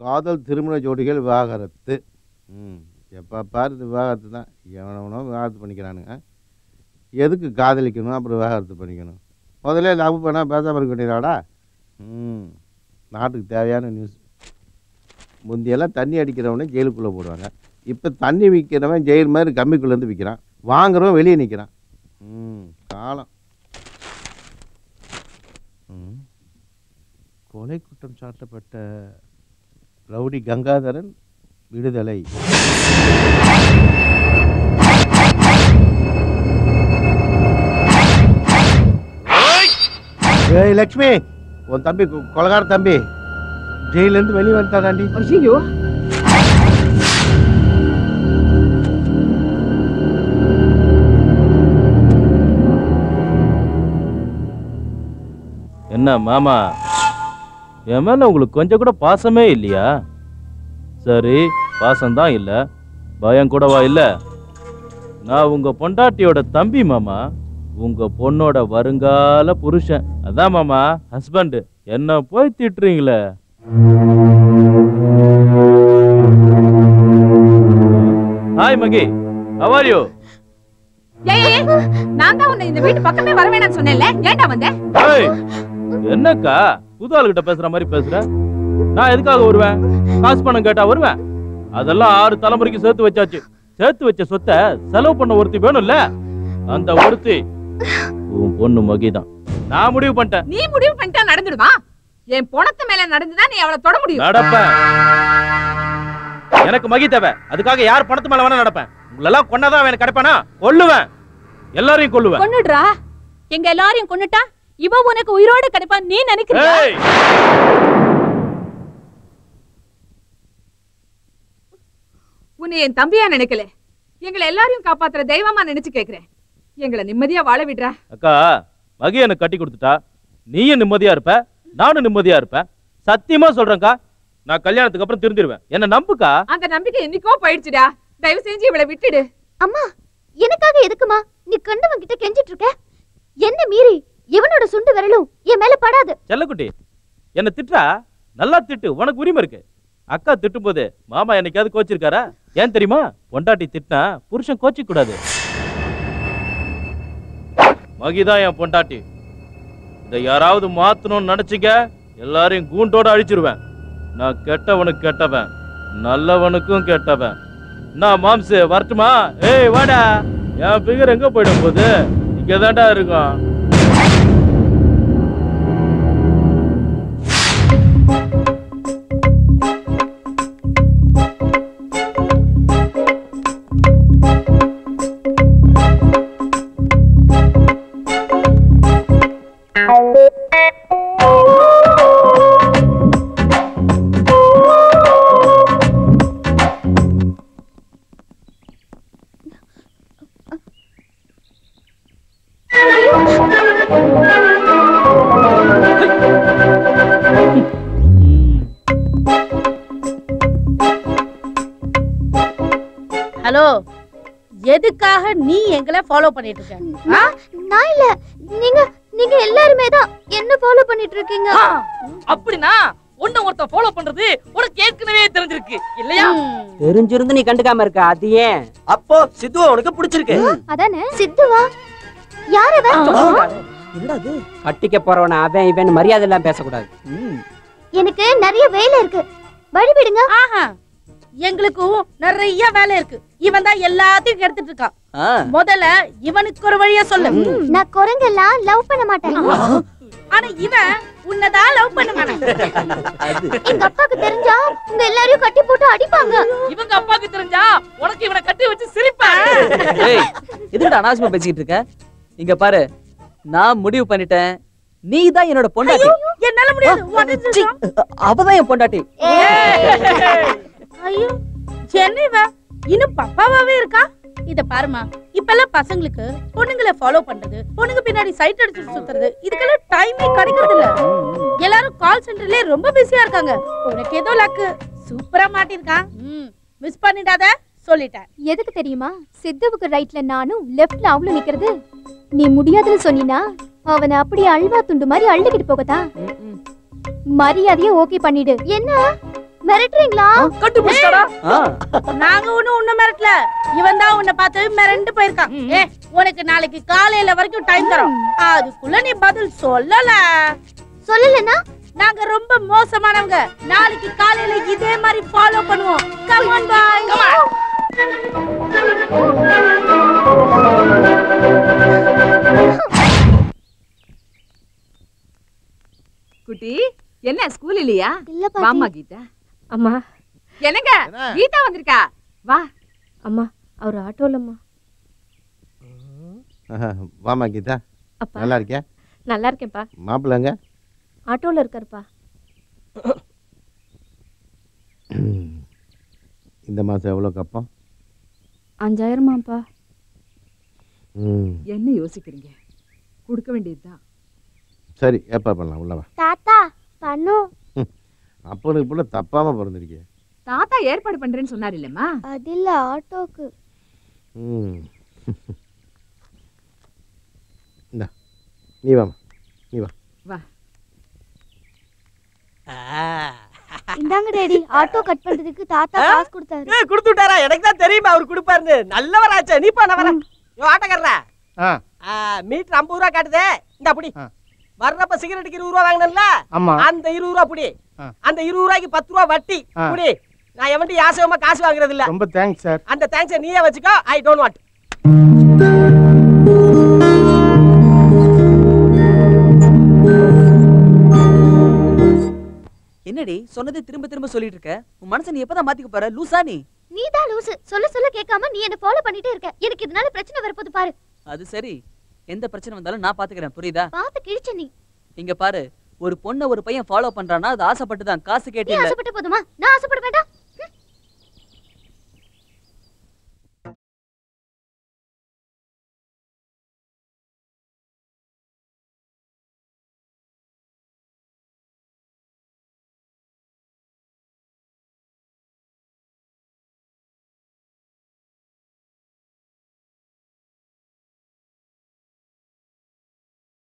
காதல் திருமண ஜோடிகள் விவாகரத்து ம் எப்போ பாரு இது விவாகரத்து தான் எவனவனோ விவாகரத்து பண்ணிக்கிறானுங்க எதுக்கு காதலிக்கணும் அப்புறம் விவாகரத்து பண்ணிக்கணும் முதல்ல லவ் பண்ணால் பேசாமல் இருக்க வேண்டியதாடா ம் நாட்டுக்கு தேவையான நியூஸ் முந்தியெல்லாம் தண்ணி அடிக்கிறவனே ஜெயிலுக்குள்ளே போடுவாங்க இப்போ தண்ணி விற்கிறவன் ஜெயில் மாதிரி கம்மிக்குள்ளேருந்து விற்கிறான் வாங்குறவன் வெளியே நிற்கிறான் ம் காலம் ம். கொலை குற்றம் சாட்டப்பட்ட ரவுடி கங்காதரன் விடுதலை ஏய் லக்ஷ்மி உன் தம்பி கொ- கொலகார தம்பி ஜெயிலேருந்து வெளியே வந்துட்டாடாண்டி ஐயோ என்ன மாமா என் மேல உங்களுக்கு கொஞ்சம் கூட பாசமே இல்லையா சரி பாசம்தான் இல்ல பயம் கூடவா இல்ல நான் உங்க பொண்டாட்டியோட தம்பி மாமா உங்க பொண்ணோட வருங்கால புருஷன் அதான் மாமா ஹஸ்பண்ட் என்ன போய் திட்டுறீங்களே hi Mahi how are you ஏய் ஏய், ஏய், நான் தான் உன்னை இந்த வீட்டு பக்கமே வர வேணாம்னு சொன்னேன்ல ஏன்டா வந்த ஏய், என்னக்கா புது ஆளுகிட்ட பேசுற மாதிரி பேசுற நான் எதுக்காக வருவேன் காசு பணம் கேட்டா வருவேன் அதெல்லாம் ஆறு தலைமுறைக்கு சேர்த்து வச்சாச்சு சேர்த்து வச்ச சொத்தை செலவு பண்ண ஒருத்தி வேணும்ல அந்த ஒருத்தி உன் பொண்ணு மகிதான் நான் முடிவு பண்ணிட்டேன் நீ முடிவு பண்ணிட்டா நடந்துடுமா என் பொணத்து மேல நடந்துதான் நீ அவளை தொட முடியும் நடப்பேன் எனக்கு மகி தேவை அதுக்காக யார் பணத்து மேல வேணா நடப்பேன் உங்களெல்லாம் கொண்டாதான் எனக்கு கிடைப்பானா கொல்லுவேன் எல்லாரையும் கொல்லுவேன் கொன்னுடுறா எங்க எல்லாரையும் கொன்னுட்டா இவ உனக்கு உயிரோட கிடைப்பான் நீ நினைக்கிறியா ஏய் உன்னை என் தம்பியா நினைக்கல எங்களை எல்லாரையும் காப்பாத்துற தெய்வமா நினைச்சு கேக்குறேன் எங்களை நிம்மதியா வாழ விடுறா அக்கா மகி எனக்கு கட்டி கொடுத்துட்டா நீயும் நிம்மதியா இருப்ப நானும் நிம்மதியா இருப்பேன் சத்தியமா சொல்றேன்க்கா நான் கல்யாணத்துக்கு அப்புறம் திருந்திருவேன் என்ன நம்புக்கா அந்த நம்பிக்கை என்னைக்கோ போயிடுச்சுடா தயவு செஞ்சு இவளை விட்டுடு அம்மா எனக்காக எதுக்குமா நீ கண்டவன் கிட்ட கெஞ்சிட்டு இருக்க என்ன மீறி இவனோட சுண்டு விரலும் என் மேல படாது செல்லக்குட்டி என்ன திட்டா நல்லா திட்டு உனக்கு உரிமை இருக்கு அக்கா திட்டும் போது மாமா என்னைக்காவது கோச்சிருக்காரா ஏன் தெரியுமா பொண்டாட்டி திட்டினா புருஷன் கோச்சிக்க கூடாது மகிதான் என் பொண்டாட்டி இதை யாராவது மாத்தணும்னு நினைச்சிக்க எல்லாரையும் கூண்டோட அழிச்சிருவேன் நான் கெட்டவனுக்கு கெட்டவன் நல்லவனுக்கும் கெட்டவன் நான் மாம்சு வரட்டுமா ஏய் வாடா என் பிகர் எங்க போயிடும் போது இங்க தான்டா இருக்கும் ஹலோ எதுக்காக நீ எங்களை ஃபாலோ பண்ணிட்டு இருக்க நான் நான் இல்ல நீங்க நீங்க எல்லாருமே தான் என்ன ஃபாலோ பண்ணிட்டு இருக்கீங்க அப்படின்னா உன்னை ஒருத்தன் ஃபாலோ பண்றது உனக்கு ஏற்கனவே தெரிஞ்சிருக்கு இல்லையா ம். தெரிஞ்சிருந்து நீ கண்டுக்காம இருக்க அது ஏன் அப்போ சித்துவ உனக்கு பிடிச்சிருக்கு அதானே சித்துவா யார் அவன் என்னடா அது கட்டிக்க போறவன அவன் இவன் மரியாதை எல்லாம் பேசக்கூடாது ம். எனக்கு நிறைய வேலை இருக்கு வழி விடுங்க ஆஹா எங்களுக்கும் நிறைய வேலை இருக்கு இவன் தான் எல்லாத்தையும் கெடுத்துட்டு இருக்கான் ஆ. முதல்ல இவனுக்கு ஒரு வழியா சொல்லு நான் குரங்கெல்லாம் லவ் பண்ண மாட்டேன் ஆனா இவன் உன்னதான் லவ் பண்ணுவானே அது எங்க அப்பாக்கு தெரிஞ்சா உங்க எல்லாரையும் கட்டி போட்டு அடிப்பாங்க இவங்க அப்பாக்கு தெரிஞ்சா உனக்கு இவனை கட்டி வச்சு சிரிப்பேன் ஏய் எதுக்குடா அனாவசியமா பேசிக்கிட்டு இருக்க இங்க பாரு நான் முடிவு பண்ணிட்டேன் நீ தான் என்னோட பொண்டாட்டி என்னால முடியாது What is this? சீ, அவதான் என் பொண்டாட்டி ஐயோ என்ன இவன் இன்னும் பப்பாவாவே இருக்கா இத பாருமா இப்பெல்லாம் பசங்களுக்கு பொண்ணுங்களை ஃபாலோ பண்றது பொண்ணுங்க பின்னாடி சைட் அடிச்சு சுத்துறது இதுக்கெல்லாம் டைமே கிடைக்கிறது இல்ல எல்லாரும் கால் சென்டர்லயே ரொம்ப பிஸியா இருக்காங்க உனக்கு ஏதோ லக்கு சூப்பரா மாட்டிருக்கான் மிஸ் பண்ணிடாத சொல்லிட்டேன் எதுக்கு தெரியுமா சித்துவுக்கு ரைட்ல நானும் லெஃப்ட்ல அவளும் நிக்கிறது நீ முடியாதுன்னு சொன்னீனா அவனை அப்படியே அல்வா துண்டு மாதிரி அள்ளிக்கிட்டு போகதா ம், ம். மரியாதையா ஓகே பண்ணிடு என்ன மிரட்டுறீங்களா கண்டுபிடிச்சாடா நாங்க ஒண்ணும் உன்ன மிரட்டல இவன் தான் உன்னை பார்த்து மிரண்டு போயிருக்கான் ஏ உனக்கு நாளைக்கு காலையில வரைக்கும் டைம் தரோம் அதுக்குள்ள நீ பதில் சொல்லல சொல்லலன்னா நாங்க ரொம்ப மோசமானவங்க நாளைக்கு காலையில இதே மாதிரி ஃபாலோ பண்ணுவோம் கம் ஆன் பாய் குட்டி என்ன ஸ்கூல் இல்லையா இல்ல வாமா பாட்டி கீதா அம்மா என்னங்க என்ன? கீதா வந்திருக்கா வா அம்மா அவர் ஆட்டோலம்மா ஆஹா, வாம்மா கீதா அப்பா நல்லா இருக்கியா நல்லா இருக்கேன்ப்பா மாப்பிள்ளைங்க ஆட்டோல இருக்காருப்பா இந்த மாதம் எவ்வளோ கப்பம் அஞ்சாயிரமாப்பா ம் என்ன யோசிக்கிறீங்க கொடுக்க வேண்டியதுதான் சரி எப்போ பண்ணலாம் உள்ளவா தாத்தா பண்ணும் அப்பனுக்கு பிள்ளை தப்பாமல் பிறந்திருக்கிய தாத்தா ஏற்பாடு பண்றேன்னு சொன்னார் இல்லம்மா அது இல்ல ஆட்டோக்கு ம் இந்தா நீ வாம்மா நீ வா வா இந்தாங்க டேடி ஆட்டோ கட் பண்றதுக்கு தாத்தா காசு கொடுத்தாரு ஏய் கொடுத்து விட்டாரா எனக்கு தான் தெரியுமா அவர் கொடுப்பாருன்னு நல்லவராச்சே நீ பா நான் வரேன் யோ ஆட்டக்காரரா ஆ மீட்டர் ஐம்பது ரூபா காட்டுதே இந்த அப்படி ஆ. வர்றப்ப சிகரெட்டுக்கு இருபது ரூபா வாங்கினல ஆமா அந்த இருபது ரூபா புடி ஆ. அந்த இருபது ரூபாய்க்கு பத்து ரூபா வட்டி ஆ. புடி நான் எவன்ட்டு யாசகமா காசு வாங்குறது இல்ல ரொம்ப தேங்க்ஸ் சார் அந்த தேங்க்ஸை நீயே வச்சுக்கோ ஐ டோன்ட் வாண்ட் என்னடி சொன்னதை திரும்ப திரும்ப சொல்லிட்டு இருக்க உன் மனசை நீ எப்பதான் மாத்திக்க போற லூசா நீ நீ தான் லூசு சொல்ல சொல்ல கேட்காம நீ என்ன ஃபாலோ பண்ணிட்டே இருக்க எனக்கு இதனால பிரச்சனை வரப்போது பாரு அது சரி எந்த பிரச்சனை வந்தாலும் நான் பாத்துக்கிறேன் புரியுதா பார்த்து கிழிச்ச நீ இங்க பாரு ஒரு பொண்ணை ஒரு பையன் ஃபாலோ பண்றானா அது ஆசைப்பட்டு தான் காசு நீ கேட்டு இல்ல ஆசைப்பட்ட போதுமா நான் ஆசைப்பட வேண்டாம்